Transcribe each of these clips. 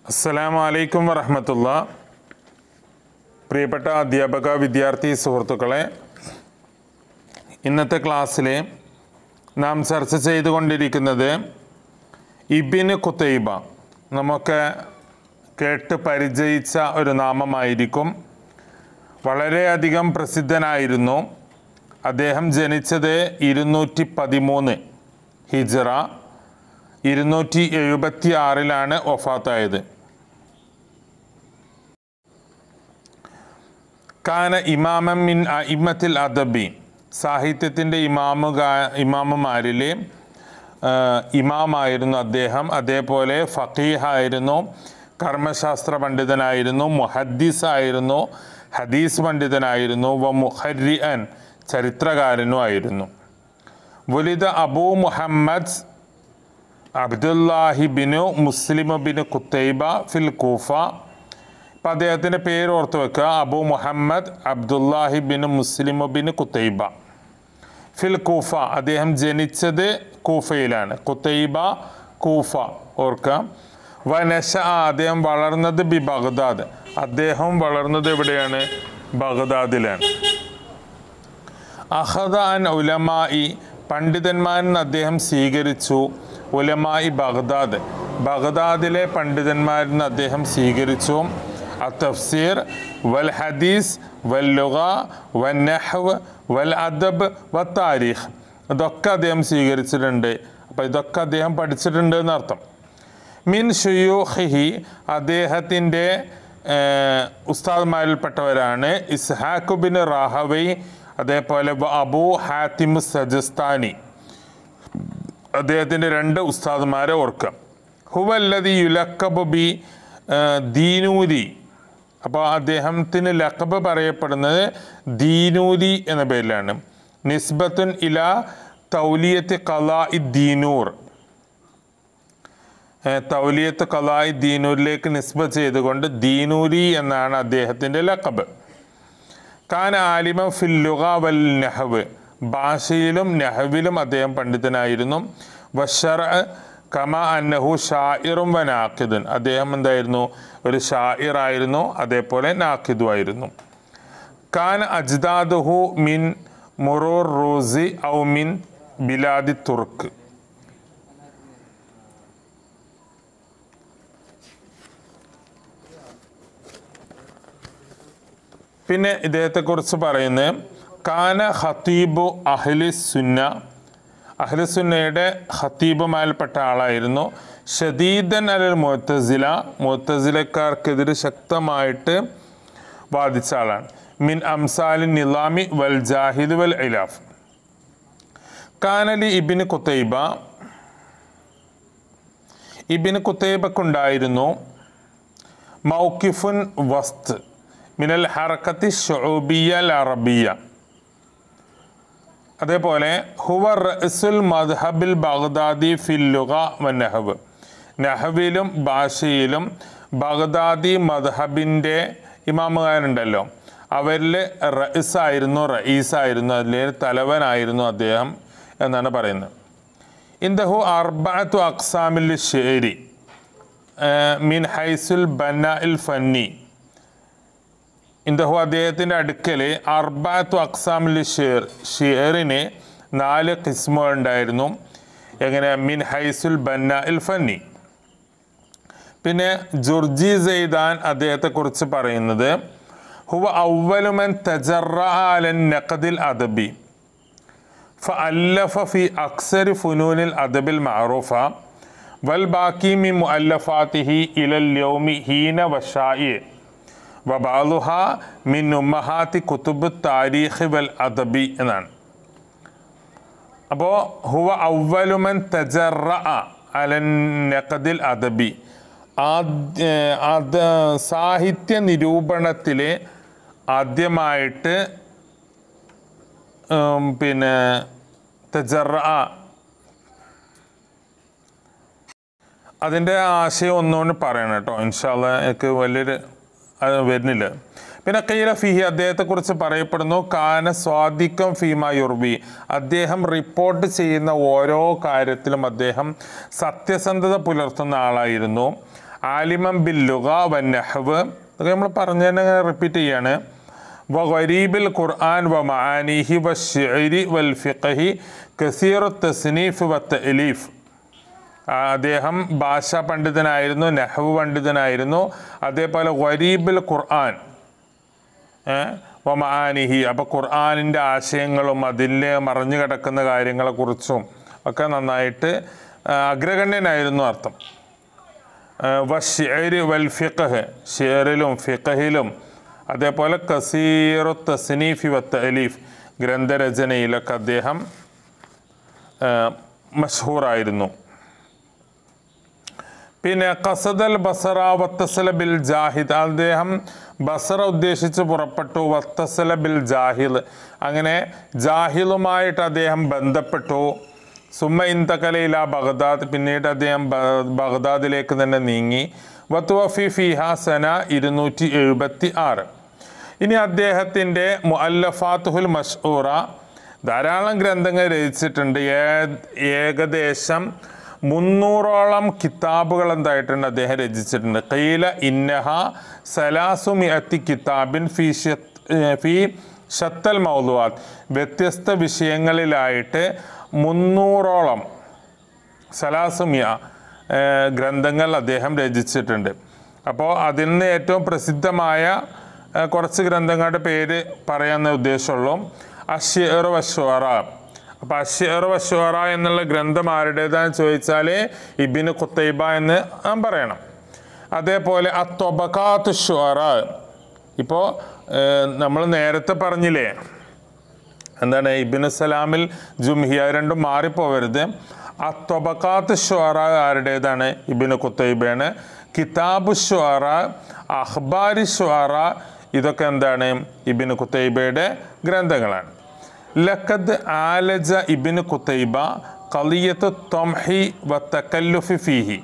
അസ്സലാമു അലൈക്കും വറഹമത്തുള്ള പ്രിയപ്പെട്ട അധ്യാപക വിദ്യാർത്ഥി സുഹൃത്തുക്കളെ ഇന്നത്തെ ക്ലാസ്സിൽ നാം ചർച്ച ചെയ്തുകൊണ്ടിരിക്കുന്നത് ഇബിന് കുത്തൈബ നമുക്ക് കേട്ട് പരിചയിച്ച ഒരു നാമമായിരിക്കും വളരെയധികം പ്രസിദ്ധനായിരുന്നു അദ്ദേഹം ജനിച്ചത് ഇരുന്നൂറ്റി പതിമൂന്ന് ഹിജറ ഇരുന്നൂറ്റി എഴുപത്തി ആറിലാണ് ഒഫാത്തായത് കാന ഇമാമൻ മിൻ ഇമ്മത്തിൽ അദബി സാഹിത്യത്തിൻ്റെ ഇമാമുക ഇമാമുമാരിലെ ആ, ഇമാമായിരുന്നു അദ്ദേഹം അതേപോലെ ഫക്കീഹായിരുന്നു കർമ്മശാസ്ത്ര പണ്ഡിതനായിരുന്നു മുഹദ്ദീസ് ആയിരുന്നു ഹദീസ് പണ്ഡിതനായിരുന്നു വ മുഹരിഅൻ ചരിത്രകാരനും ആയിരുന്നു വലിത Abu Muhammad Abdullahi bin Muslim bin Qutaybah ഫിൽ കൂഫ അപ്പം അദ്ദേഹത്തിൻ്റെ പേര് ഓർത്ത് വെക്കുക Abu Muhammad Abdullahi bin Muslim bin Qutaybah ഫിൽ കൂഫ അദ്ദേഹം ജനിച്ചത് കൂഫയിലാണ് കുത്തൈബ കൂഫ ഓർക്കുക വനശ അദ്ദേഹം വളർന്നത് ബി ബഗ്ദാദ് അദ്ദേഹം വളർന്നത് എവിടെയാണ് ബഗ്ദാദിലാണ് അഹദ അൻ ഉലമായി പണ്ഡിതന്മാരിൽ നിന്ന് അദ്ദേഹം സ്വീകരിച്ചു ഉലമായി ബഗ്ദാദ് ബഗ്ദാദിലെ പണ്ഡിതന്മാരിൽ നിന്ന് അദ്ദേഹം സ്വീകരിച്ചു അത്തഫ്സീർ വൽ ഹദീസ് വൽ ലുഗ വൽ നഹ്വ് വൽ അദബ് വ താരീഖ് ഇതൊക്കെ അദ്ദേഹം സ്വീകരിച്ചിട്ടുണ്ട് അപ്പോൾ ഇതൊക്കെ അദ്ദേഹം പഠിച്ചിട്ടുണ്ട് എന്നർത്ഥം മിൻ ഷുയൂഹി അദ്ദേഹത്തിൻ്റെ ഉസ്താദ്മാരിൽപ്പെട്ടവരാണ് ഇസ്ഹാഖ് ബിൻ റാഹവൈ അതേപോലെ വ അബൂ ഹാത്തിം സജസ്താനി അദ്ദേഹത്തിൻ്റെ രണ്ട് ഉസ്താദ്മാരെ ഓർക്കാം ഹുവല്ലതി യുലക്കബ് ബി ആ, ദീനൂരി അപ്പോൾ അദ്ദേഹത്തിന് ലക്കബ് പറയപ്പെടുന്നത് ദീനൂരി എന്ന പേരിലാണ് നിസ്ബത്തുൻ ഇല തൗലിയത്ത് കലാ ഇ ദീനൂർ ഏഹ് തൗലിയത്ത് കലായി ദീനൂരിലേക്ക് നിസ്ബ ചെയ്തുകൊണ്ട് ദീനൂരി എന്നാണ് അദ്ദേഹത്തിൻ്റെ ലക്കബ് കാന ആലിമ ഫിൽ ലുഗ വൽ നെഹവ് ഭാഷയിലും നെഹവിലും അദ്ദേഹം പണ്ഡിതനായിരുന്നു വഷറ കമ അന്നഹു ഷായിറും വ നാഖിദുൻ അദ്ദേഹം എന്തായിരുന്നു ഒരു ഷായിറായിരുന്നു അതേപോലെ നാഖിദു ആയിരുന്നു കാന അജ്ദാദുഹു മിൻ മുറൂർ റൂസി ഔ മിൻ ബിലാദി തുർക്ക് പിന്നെ ഇദ്ദേഹത്തെക്കുറിച്ച് പറയുന്നത് കാന ഖത്തീബു അഹ്ലി സുന്ന അഹ്ലി സുന്നയുടെ ഖത്തീബുമായിൽപ്പെട്ട ആളായിരുന്നു ഷദീദൻ അലൽ മുത്തസില മുത്തസിലക്കാർക്കെതിരെ ശക്തമായിട്ട് വാദിച്ച ആളാണ് മിൻ അംസാലി നിലാമി വൽ ജാഹിദ് വൽ ഇലാഫ് കാനലി ഇബിന് കുത്തൈബ ഇബിന് കുത്തൈബക്കുണ്ടായിരുന്നു മൗക്കിഫുൻ വസ്ത് മിനൽ ഹറക്കത്തി ഷുബിയ അറബിയ അതേപോലെ ഹുവ റസുൽ മദ്ഹബിൽ ബഗ്ദാദി ഫിൽ ലുഗ വ നഹവ് നഹവിലും ഭാഷയിലും ബഗ്ദാദി മദ്ഹബിൻ്റെ ഇമാമുകാരുണ്ടല്ലോ അവരിൽ റഇസ് ആയിരുന്നു റഈസ് ആയിരുന്നു അതിലെ തലവനായിരുന്നു അദ്ദേഹം എന്നാണ് പറയുന്നത് ഇന്ദഹു അർബഅത്തു അക്സാമിൽ ഷേരി മിൻ ഹൈസുൽ ബന്ന ഇൽ ഫന്നി ഇന്ദഹു അദ്ദേഹത്തിൻ്റെ അടുക്കൽ അർബാത്തു അക്സാമിൽ ഷെയർ ഷെയറിന് നാല് കിസ്മുകൾ ഉണ്ടായിരുന്നു എങ്ങനെ മിൻ ഹൈസുൽ ബന്ന ഇൽ ഫന്നി പിന്നെ ജുർജി സെയ്ദാൻ അദ്ദേഹത്തെക്കുറിച്ച് പറയുന്നത് ഹുവ ഔവലുമൻ തജറഅലൻ നഖദിൽ അദബി فألف في أكثر فنون الأدب المعروفة والباقي من مؤلفاته إلى اليوم حين وشائع വബാലുഹ മിൻ ഉമ്മഹാത്തി കുത്തുബ് താരീഖ് വൽ അദബി എന്നാണ് അപ്പോൾ ഹുവ ഔവലുമൻ തജറ അലൻ നഖദിൽ അദബി ആദ്യ അത് സാഹിത്യ നിരൂപണത്തിൽ ആദ്യമായിട്ട് ഉം, പിന്നെ തജറ അതിൻ്റെ ആശയം ഒന്നുകൊണ്ട് പറയണം കേട്ടോ ഇൻഷാല്ല എനിക്ക് വലിയൊരു അത് വരുന്നില്ല പിന്നെ കൈല ഫിഹി അദ്ദേഹത്തെക്കുറിച്ച് പറയപ്പെടുന്നു കാന സ്വാദിക്കം ഫീമ യുർബി അദ്ദേഹം റിപ്പോർട്ട് ചെയ്യുന്ന ഓരോ കാര്യത്തിലും അദ്ദേഹം സത്യസന്ധത പുലർത്തുന്ന ആളായിരുന്നു ആലിമം ബിൽ ലുഗ വൻ നഹ്വ് ഇതൊക്കെ നമ്മൾ പറഞ്ഞു തന്നെ റിപ്പീറ്റ് ചെയ്യാണ് وغريب القرآن ومعانيه والشعر والفقه كثير التصنيف والتأليف ആ, അദ്ദേഹം ഭാഷാ പണ്ഡിതനായിരുന്നു നെഹ്വ് പണ്ഡിതനായിരുന്നു അതേപോലെ വരീബിൽ ഖുർആൻ വമാനിഹി അപ്പോൾ ഖുർആാനിൻ്റെ ആശയങ്ങളും അതിൽ മറഞ്ഞു കിടക്കുന്ന കാര്യങ്ങളെക്കുറിച്ചും ഒക്കെ നന്നായിട്ട് ആ, അഗ്രഗണ്യനായിരുന്നു അർത്ഥം വഷിഅരി വൽ ഫിഖഹ് ഷിയറിലും ഫിഖഹിലും അതേപോലെ കസീറു തസ്നീഫി വത്ത് അലീഫ് ഗ്രന്ഥരചനയിലൊക്കെ അദ്ദേഹം ആ, മഷ്ഹൂറായിരുന്നു പിന്നെ കസദൽ ബസറ വത്തസല ബിൽ ജാഹിദ് അദ്ദേഹം ബസറ ഉദ്ദേശിച്ച് പുറപ്പെട്ടു വത്തസല ബിൽ ജാഹിദ് അങ്ങനെ ജാഹിലുമായിട്ട് അദ്ദേഹം ബന്ധപ്പെട്ടു സുമ ഇന്തകലയില ബഗ്ദാദ് പിന്നീട് അദ്ദേഹം ബ- ബഗ്ദാദിലേക്ക് തന്നെ നീങ്ങി വത്തുവഫി ഫിഹാസന ഇരുന്നൂറ്റി എഴുപത്തി ആറ് ഇനി അദ്ദേഹത്തിൻ്റെ മുഅല്ലഫാത്തുഹുൽ മഷ്ഊറ ധാരാളം ഗ്രന്ഥങ്ങൾ രചിച്ചിട്ടുണ്ട് ഏ- ഏകദേശം മുന്നൂറോളം കിതാബുകൾ എന്തായിട്ടുണ്ട് അദ്ദേഹം രചിച്ചിട്ടുണ്ട് കയ്യില ഇന്നഹ സലാസുമിയത്തി കിതാബിൻ ഫി ഷത്ത്- ഏ, ഫി ഷത്തൽ മൗലുവാത്ത് വ്യത്യസ്ത വിഷയങ്ങളിലായിട്ട് മുന്നൂറോളം സലാസുമിയ ഏഹ്, ഗ്രന്ഥങ്ങൾ അദ്ദേഹം രചിച്ചിട്ടുണ്ട് അപ്പോൾ അതിൽ നിന്ന് ഏറ്റവും പ്രസിദ്ധമായ ഏഹ്, കുറച്ച് ഗ്രന്ഥങ്ങളുടെ പേര് പറയാമെന്ന ഉദ്ദേശമുള്ളൂ അഷിയർ വഷോറ അപ്പോൾ അഷിയർ വഷോറ എന്നുള്ള ഗ്രന്ഥം ആരുടേതാന്ന് ചോദിച്ചാൽ ഇബിന് കുത്തൈബ എന്ന് നാം പറയണം അതേപോലെ അത്തൊബക്കാത്ത് ഷുറ ഇപ്പോൾ നമ്മൾ നേരത്തെ പറഞ്ഞില്ലേ എന്താണ് ഇബിന് സലാമിൽ ജുംഹിയ രണ്ടും മാറിപ്പോവരുത് ആ തൊബക്കാത്ത് ഷുറ ആരുടേതാണ് ഇബിന് കുത്തൈബയാണ് കിതാബ് ഷുറ അഖ്ബാരി ഷുറ ഇതൊക്കെ എന്താണ് ഇബിന് കുത്തൈബയുടെ ഗ്രന്ഥങ്ങളാണ് ലക്കത് ആലജ ഇബിന് കുത്തൈബ കളിയത്ത് തൊംഹി വ തക്കല്ലുഫി ഫീഹി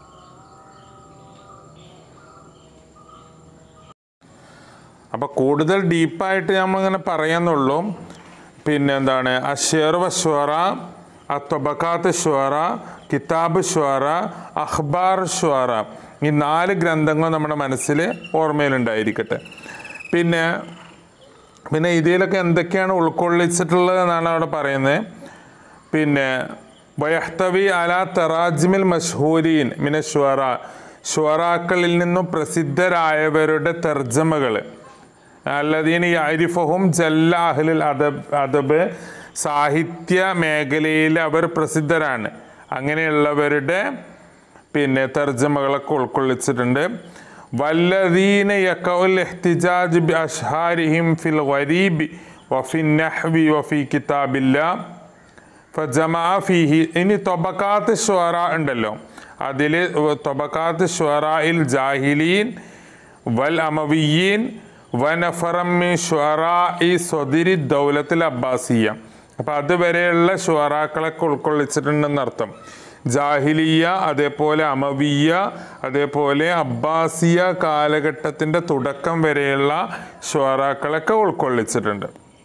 അപ്പോൾ കൂടുതൽ ഡീപ്പായിട്ട് നമ്മളിങ്ങനെ പറയാന്നുള്ളൂ പിന്നെ എന്താണ് അഷേർ വഷ്വറ അത്തൊബക്കാത്ത് ഷ്വറ കിതാബ് ഷ്വറ അഖ്ബാർ ഷ്വറ ഈ നാല് ഗ്രന്ഥങ്ങൾ നമ്മുടെ മനസ്സിൽ ഓർമ്മയിലുണ്ടായിരിക്കട്ടെ പിന്നെ പിന്നെ ഇതിലൊക്കെ എന്തൊക്കെയാണ് ഉൾക്കൊള്ളിച്ചിട്ടുള്ളത് എന്നാണ് അവിടെ പറയുന്നത് പിന്നെ വയഹ്തവി അല തറാജിമിൽ മഷ്ഹൂരീൻ മിന ഷ്വറ ഷ്വറാക്കളിൽ നിന്നും പ്രസിദ്ധരായവരുടെ തർജ്ജമകൾ അല്ലദീൻ യാരിഫഹും ജല്ല അഹ്ലുൽ അദബ് അദബ് സാഹിത്യ മേഖലയിൽ അവർ പ്രസിദ്ധരാണ് അങ്ങനെയുള്ളവരുടെ പിന്നെ തർജ്ജമകളൊക്കെ ഉൾക്കൊള്ളിച്ചിട്ടുണ്ട് വല്ലദീന യക്കൗൽ ഇഹ്തിജാജ് ബി അഷ്ഹാരിഹിം ഫിൽ ഗരീബി വഫി നഹ്വി വഫി കിതാബില്ല ഫജമാ ഫീഹി ഇനി തൊബക്കാത്ത് ഷ്വറ ഉണ്ടല്ലോ അതിൽ തൊബക്കാത്ത് ഷ്വറയിൽ ജാഹിലീൻ വൽ അമവിയീൻ വനഫറമ്മി ഷ്വറായി സ്വദിരി ദൗലത്തിൽ അബ്ബാസിയ അപ്പം അതുവരെയുള്ള ഷ്വറാക്കളൊക്കെ ഉൾക്കൊള്ളിച്ചിട്ടുണ്ടെന്ന് അർത്ഥം ജാഹിലിയ അതേപോലെ അമവിയ അതേപോലെ അബ്ബാസിയ കാലഘട്ടത്തിൻ്റെ തുടക്കം വരെയുള്ള ഷ്വറാക്കളൊക്കെ ഉൾക്കൊള്ളിച്ചിട്ടുണ്ട്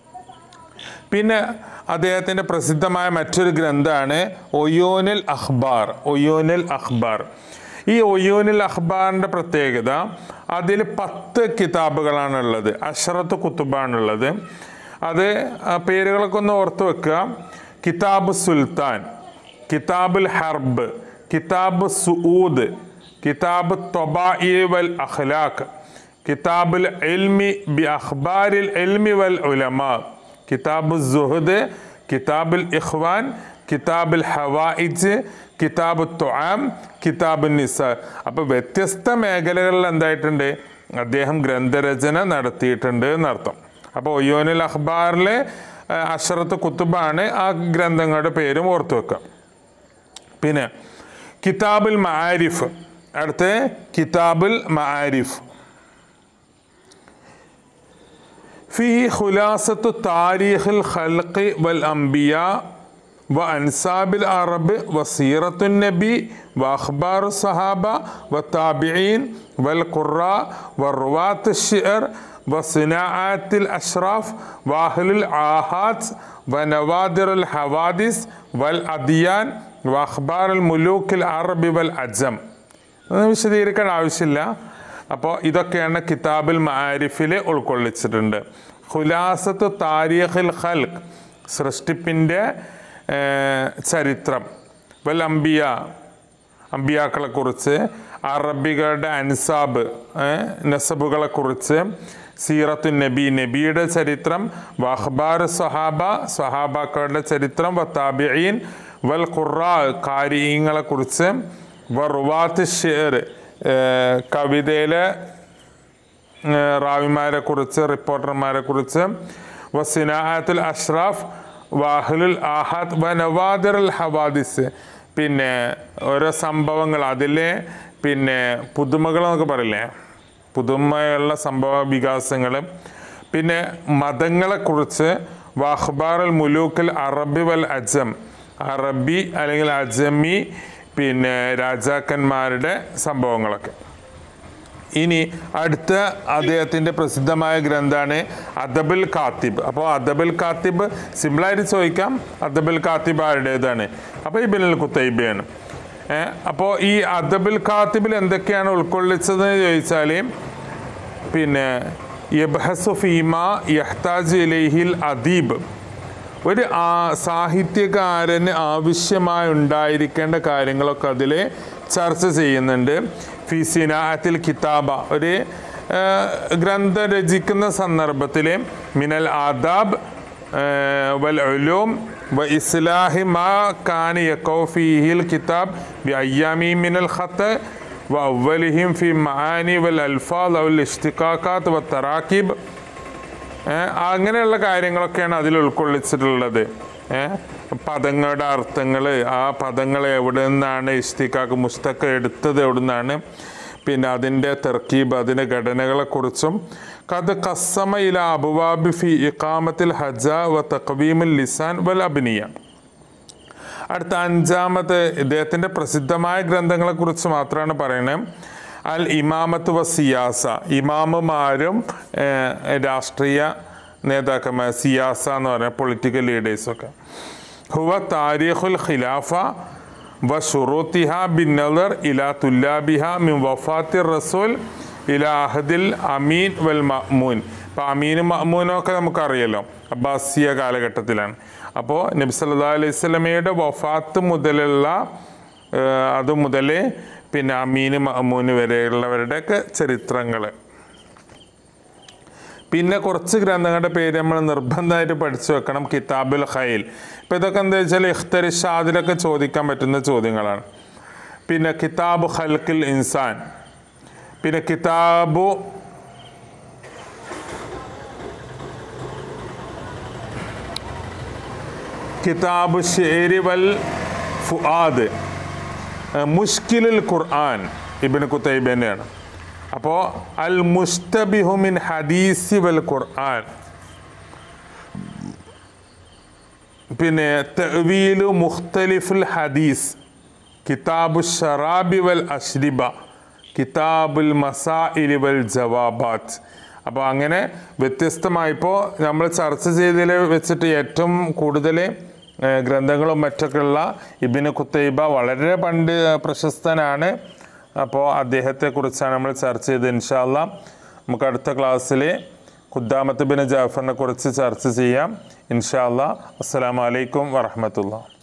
പിന്നെ അദ്ദേഹത്തിൻ്റെ പ്രസിദ്ധമായ മറ്റൊരു ഗ്രന്ഥമാണ് ഒയോനിൽ അഖ്ബാർ ഒയോനിൽ അഖ്ബാർ ഈ ഒയോനിൽ അഖ്ബാറിൻ്റെ പ്രത്യേകത അതിൽ പത്ത് കിതാബുകളാണുള്ളത് അഷറത്ത് കുത്തുബാണുള്ളത് അത് ആ പേരുകളൊക്കെ ഒന്ന് ഓർത്ത് വെക്കുക കിതാബ് സുൽത്താൻ കിതാബുൽ ഹർബ് കിതാബ് സുഊദ് കിതാബ് തൊബായി വൽ അഖ്ലാഖ് കിതാബുൽ എൽമി ബി അഖ്ബാരിൽ എൽമി വൽ ഉലമാ കിതാബ് സുഹദ് കിതാബുൽ ഇഖ്വാൻ കിതാബുൽ ഹവായിജ് കിതാബ് തൊആം കിതാബ് നിസ അപ്പോൾ വ്യത്യസ്ത മേഖലകളിൽ എന്തായിട്ടുണ്ട് അദ്ദേഹം ഗ്രന്ഥരചന നടത്തിയിട്ടുണ്ട് എന്നർത്ഥം അപ്പോൾ ഒയ്യോനുൽ അഖ്ബാറിലെ ആ, അഷറത്ത് കുത്തുബാണ് ആ ഗ്രന്ഥങ്ങളുടെ പേരും ഓർത്തു വെക്കുക പിന്നെ കിതാബുൽ മആരിഫ് അടുത്ത് കിതാബുൽ മആരിഫ് فيه خلاصة تاريخ الخلق والأنبياء وأنساب العرب وسيرة النبي وأخبار الصحابة والتابعين والقراء والرواة الشعر وصناعات الأشراف وأهل العاهات ونوادر الحوادث والأديان وأخبار الملوك العرب والعجم അതൊന്നും വിശദീകരിക്കേണ്ട ആവശ്യമില്ല അപ്പോൾ ഇതൊക്കെയാണ് കിതാബുൽ മാരിഫിൽ ഉൾക്കൊള്ളിച്ചിട്ടുണ്ട് ഖുലാസത്ത് താരിഖിൽ ഖൽഖ് സൃഷ്ടിപ്പിൻ്റെ ഏർ, ചരിത്രം വൽ അംബിയ അമ്പിയാക്കളെ കുറിച്ച് അറബികളുടെ അൻസാബ് നസബുകളെ കുറിച്ച് സീറത്തു നബി നബിയുടെ ചരിത്രം വഹ്ബാർ സഹാബ സഹാബാക്കളുടെ ചരിത്രം വ താബിഈൻ വൽ ഖുറാ കാരിയങ്ങളെ കുറിച്ച് വ റുവാത്ത് ഷെയർ കവിതയിലെ ഏഹ് റാവിമാരെ കുറിച്ച് റിപ്പോർട്ടർമാരെ കുറിച്ച് വസിനാഹത്തുൽ അഷ്റാഫ് വാഹുലുൽ ആഹാദ് വ നവാദിറുൽ ഹവാദിസ് പിന്നെ ഓരോ സംഭവങ്ങൾ അതിലെ പിന്നെ പുതുമകൾ എന്നൊക്കെ പറയില്ലേ പുതുമയുള്ള സംഭവ വികാസങ്ങൾ പിന്നെ മതങ്ങളെക്കുറിച്ച് വാഹ്ബാറുൽ മുലൂക്കൽ അറബി വൽ അജം അറബി അല്ലെങ്കിൽ അജമി പിന്നെ രാജാക്കന്മാരുടെ സംഭവങ്ങളൊക്കെ ഇനി അടുത്ത അദ്ദേഹത്തിൻ്റെ പ്രസിദ്ധമായ ഗ്രന്ഥമാണ് അദബുൽ കാത്തിബ് അപ്പോൾ അദബുൽ കാത്തിബ് സിമ്പിളായിട്ട് ചോദിക്കാം അദബുൽ കാത്തിബ് ആരുടേതാണ് അപ്പോൾ ഇബിനുൽ കുത്തൈബയാണ് അപ്പോൾ ഈ അദബുൽ കാത്തിബിൽ എന്തൊക്കെയാണ് ഉൾക്കൊള്ളിച്ചതെന്ന് ചോദിച്ചാൽ പിന്നെ യബ്ഹസു ഫീമ യഹ്താജ് ഇലൈഹിൽ അദീബ് ഒരു ആ സാഹിത്യകാരന് ആവശ്യമായി ഉണ്ടായിരിക്കേണ്ട കാര്യങ്ങളൊക്കെ അതിൽ ചർച്ച ചെയ്യുന്നുണ്ട് ഫിസിനാത്തിൽ കിതാബ ഒരു ആ, ഗ്രന്ഥം രചിക്കുന്ന സന്ദർഭത്തിൽ മിനൽ ആദാബ് ആ, വൽ ഉലൂം വ ഇസ്ലാഹി മാ കാന യക്കൗ ഫീഹിൽ കിതാബ് ബി അയ്യാമി മിനൽ ഖത്ത് വ അവലിഹിം ഫി മആനി വൽ അൽഫാദ് വൽ ഇഷ്തിഖാഖാത്ത് വ തറാക്കിബ് ഏ, അങ്ങനെയുള്ള കാര്യങ്ങളൊക്കെയാണ് അതിൽ ഉൾക്കൊള്ളിച്ചിട്ടുള്ളത് ഏ, പദങ്ങളുടെ അർത്ഥങ്ങൾ ആ പദങ്ങൾ എവിടെ നിന്നാണ് ഇഷ്തിക്കാക്ക് മുസ്തക്ക എടുത്തത് എവിടെ നിന്നാണ് പിന്നെ അതിൻ്റെ തെർക്കീബ് അതിൻ്റെ ഘടനകളെക്കുറിച്ചും കത് കസമ ഇല അബുവാബി ഫി ഇഖാമത്തിൽ ഹജ വ തഖവീമുൽ ലിസാൻ വൽ അബ്നിയ അടുത്ത അഞ്ചാമത് ഇദ്ദേഹത്തിൻ്റെ പ്രസിദ്ധമായ ഗ്രന്ഥങ്ങളെക്കുറിച്ച് മാത്രമാണ് പറയുന്നത് അൽ ഇമാമത്ത് വ സിയാസ ഇമാമുമാരും ഏഹ്, രാഷ്ട്രീയ നേതാക്കന്മാർ സിയാസ എന്ന് പറഞ്ഞ പൊളിറ്റിക്കൽ ലീഡേഴ്സൊക്കെ ഹുവ താരിഖുൽ ഖിലാഫ വ ഷുറൂത്തിഹ ബിൻ നദർ ഇലാ തുല്ലാബിഹ മിൻ വഫാത്തി റസൂൽ ഇലാ അഹദിൽ അമീൻ വൽ മഅ്മൂൻ ഇപ്പം അമീനും മഅ്മൂനും ഒക്കെ നമുക്കറിയാലോ അബ്ബാസിയ കാലഘട്ടത്തിലാണ് അപ്പോൾ നബി സല്ലല്ലാഹു അലൈഹി സ്വലമയുടെ വഫാത്ത് മുതലുള്ള ഏഹ്, അത് മുതൽ പിന്നെ അമീന് മഅ്മൂന് വരെയുള്ളവരുടെയൊക്കെ ചരിത്രങ്ങൾ പിന്നെ കുറച്ച് ഗ്രന്ഥങ്ങളുടെ പേര് നമ്മൾ നിർബന്ധമായിട്ട് പഠിച്ചു വെക്കണം കിതാബുൽ ഖൈൽ ഇപ്പം ഇതൊക്കെ എന്താ വെച്ചാൽ ഇഖ്തരിഷാദിലൊക്കെ ചോദിക്കാൻ പറ്റുന്ന ചോദ്യങ്ങളാണ് പിന്നെ കിതാബ് ഖൽക്കിൽ ഇൻസാൻ പിന്നെ കിതാബു കിതാബ് ഷേരി വൽ ഫുആദ് മുഷ്കിലുൽ ഖുർആൻ ഇബിന് കുത്തൈബേൻ്റെയാണ് അപ്പോൾ അൽ മുസ്തബിഹു മിൻ ഹദീസി വൽ ഖുർആൻ പിന്നെ തവീലു മുഖ്തലിഫുൽ ഹദീസ് കിതാബു ഷറാബി വൽ അഷ്രിബ കിതാബുൽ മസാഇലി വൽ ജവാബാത്ത് അപ്പോൾ അങ്ങനെ വ്യത്യസ്തമായിപ്പോൾ നമ്മൾ ചർച്ച ചെയ്തതിൽ വെച്ചിട്ട് ഏറ്റവും കൂടുതൽ ഏഹ്, ഗ്രന്ഥങ്ങളും മറ്റൊക്കെയുള്ള ഇബിന് കുത്തൈബ വളരെ പണ്ട് പ്രശസ്തനാണ് അപ്പോൾ അദ്ദേഹത്തെക്കുറിച്ചാണ് നമ്മൾ ചർച്ച ചെയ്തത് ഇൻഷാല്ല നമുക്ക് അടുത്ത ക്ലാസ്സിൽ ഖുദ്ദാമത്ത് ബിൻ ജാഫറിനെ കുറിച്ച് ചർച്ച ചെയ്യാം ഇൻഷാല്ല അസ്സലാമു അലൈക്കും വറഹമത്തുള്ള